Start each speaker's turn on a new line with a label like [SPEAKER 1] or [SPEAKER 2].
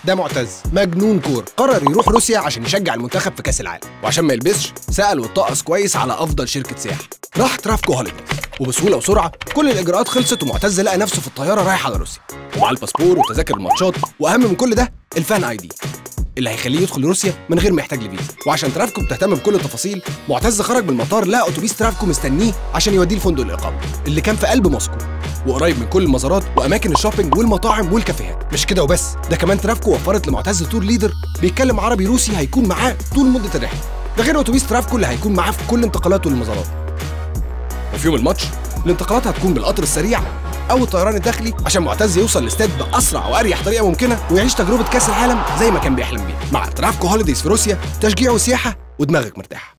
[SPEAKER 1] ده معتز مجنون كوره قرر يروح روسيا عشان يشجع المنتخب في كاس العالم وعشان ما يلبسش سال واتطقس كويس على افضل شركه سياحه راح ترافكو هوليديز وبسهوله وسرعه كل الاجراءات خلصت ومعتز لقى نفسه في الطياره رايح على روسيا ومعاه الباسبور وتذاكر الماتشات واهم من كل ده الفان اي دي اللي هيخليه يدخل روسيا من غير ما يحتاج لفيزا وعشان ترافكو بتهتم بكل التفاصيل معتز خرج من المطار لقى اتوبيس ترافكو مستنيه عشان يوديه لفندق الاقامه اللي كان في قلب موسكو وقريب من كل المزارات واماكن الشوبينج والمطاعم والكافيهات مش كده وبس ده كمان ترافكو وفرت لمعتز تور ليدر بيتكلم عربي روسي هيكون معاه طول مده الرحله ده غير اتوبيس ترافكو اللي هيكون معاه في كل انتقالاته للمزارات وفي يوم الماتش الانتقالات هتكون بالقطر السريع او الطيران الداخلي عشان معتز يوصل الاستاد باسرع واريح طريقه ممكنه ويعيش تجربه كاس العالم زي ما كان بيحلم بيها مع ترافكو هوليديز في روسيا تشجيع وسياحه ودماغك مرتاحه